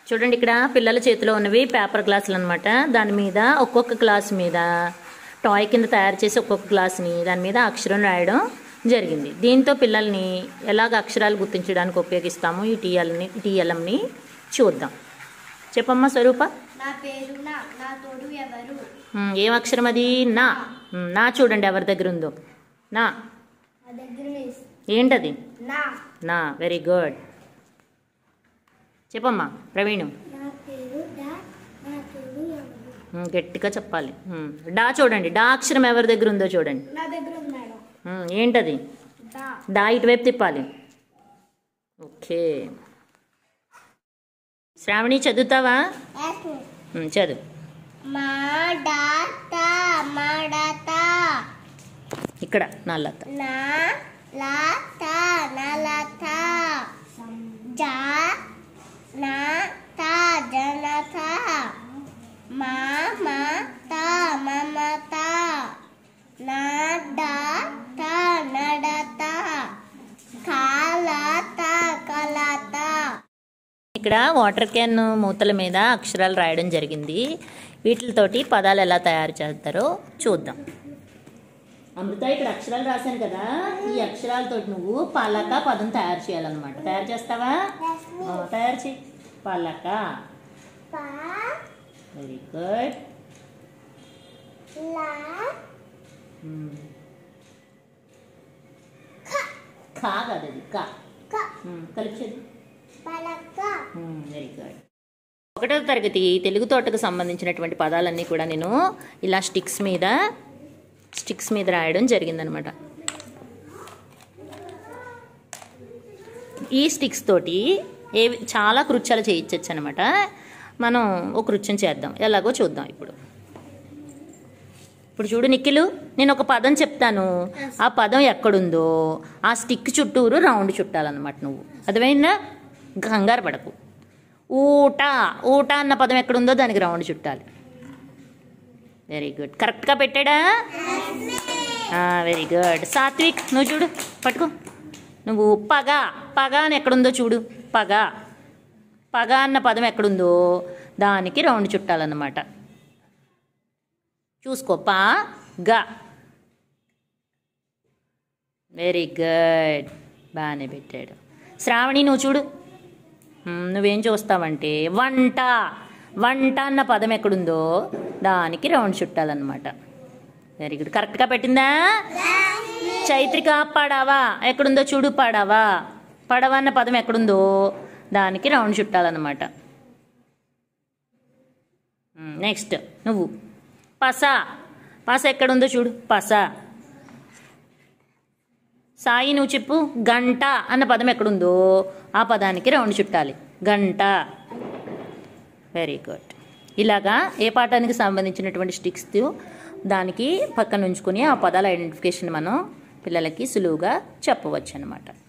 చూడండి ఇక్కడ పిల్లల చేతిలో ఉన్నవి పేపర్ గ్లాసులు అనమాట దాని మీద ఒక్కొక్క గ్లాస్ మీద టాయ్ కింద తయారు చేసి ఒక్కొక్క గ్లాస్ని దాని మీద అక్షరం రాయడం జరిగింది దీంతో పిల్లల్ని ఎలాగ అక్షరాలు గుర్తించడానికి ఉపయోగిస్తాము ఈ టీఎల్ని టీఎల్ఎంని చూద్దాం చెప్పమ్మా స్వరూప నా పేరు నా నా తోడు ఎవరు ఉమ్, ఏం అక్షరం అది నా ఉమ్, నా చూడండి ఎవరి దగ్గర ఉందో నా నా దగ్గర మిస్ ఏంటది నా నా వెరీ గుడ్ చెప్పమ్మా ప్రవీణ్ నా పేరు డా నా తోడు ఎవరు ఉమ్, గట్టిగా చెప్పాలి ఉమ్, డా చూడండి డా అక్షరం ఎవరి దగ్గర ఉందో చూడండి నా దగ్గర ఉంది మేడం ఉమ్, ఏంటది డా డా ఇటువైపు తిప్పాలి ఓకే శ్రావణి చదువుతావా ఉమ్, చదువు మాడత మాడత ఇక్కడ నల్లత నా లత నలత జా నా త జనత మా మా త మమత నా డ త నడత కాలత కలత ఇక్కడ వాటర్ క్యాన్ మూతల మీద అక్షరాలు రాయడం జరిగింది వీటితోటి పదాలు ఎలా తయారు చేస్తారో చూద్దాం అమృత ఇక్కడ అక్షరాలు రాశాను కదా ఈ అక్షరాలతో నువ్వు పలక పదం తయారు చేయాలన్నమాట తయారు చేస్తావా ఆ, తయారు చేయి పలక ప వెరీ గుడ్ లా ఖా కదా అది కా క కలిపి చదువు పలక వెరీ గుడ్ ఒకటవ తరగతి తెలుగు తోటకు సంబంధించినటువంటి పదాలన్నీ కూడా నేను ఇలా స్టిక్స్ మీద స్టిక్స్ మీద రాయడం జరిగిందనమాట ఈ స్టిక్స్ తోటి ఏవి చాలా కృత్యాలు చేయించవచ్చు అనమాట మనం ఒక కృత్యం చేద్దాం ఎలాగో చూద్దాం ఇప్పుడు ఇప్పుడు చూడు నిఖిలు నేను ఒక పదం చెప్తాను ఆ పదం ఎక్కడుందో ఆ స్టిక్ చుట్టూరు రౌండ్ చుట్టాలన్నమాట నువ్వు అర్థమైందా కంగారు పడకు ఊట ఊట అన్న పదం ఎక్కడుందో దానికి రౌండ్ చుట్టాలి వెరీ గుడ్ కరెక్ట్గా పెట్టాడా వెరీ గుడ్ సాత్విక్ నువ్వు చూడు పట్టుకో నువ్వు పగ పగ అని ఎక్కడుందో చూడు పగ పగ అన్న పదం ఎక్కడుందో దానికి రౌండ్ చుట్టాలన్నమాట చూసుకో పా గా వెరీ గుడ్ బాగానే పెట్టాడు శ్రావణి నువ్వు చూడు మ్, నువ్వేం చూస్తావంటే వంట వంట అన్న పదం ఎక్కడుందో దానికి రౌండ్ చుట్టాలన్నమాట వెరీ గుడ్ కరెక్ట్గా పెట్టిందా చైత్రిక పడవా ఎక్కడుందో చూడు పడవా పడవ అన్న పదం ఎక్కడుందో దానికి రౌండ్ చుట్టాలన్నమాట నెక్స్ట్ నువ్వు పస పస ఎక్కడుందో చూడు పస సాయి నువ్వు చెప్పు గంట అన్న పదం ఎక్కడుందో ఆ పదానికి రౌండ్ చుట్టాలి గంట వెరీ గుడ్ ఇలాగా ఏ పాఠానికి సంబంధించినటువంటి స్టిక్స్ దానికి పక్కన ఉంచుకొని ఆ పదాల ఐడెంటిఫికేషన్ మనం పిల్లలకి సులువుగా చెప్పవచ్చు అనమాట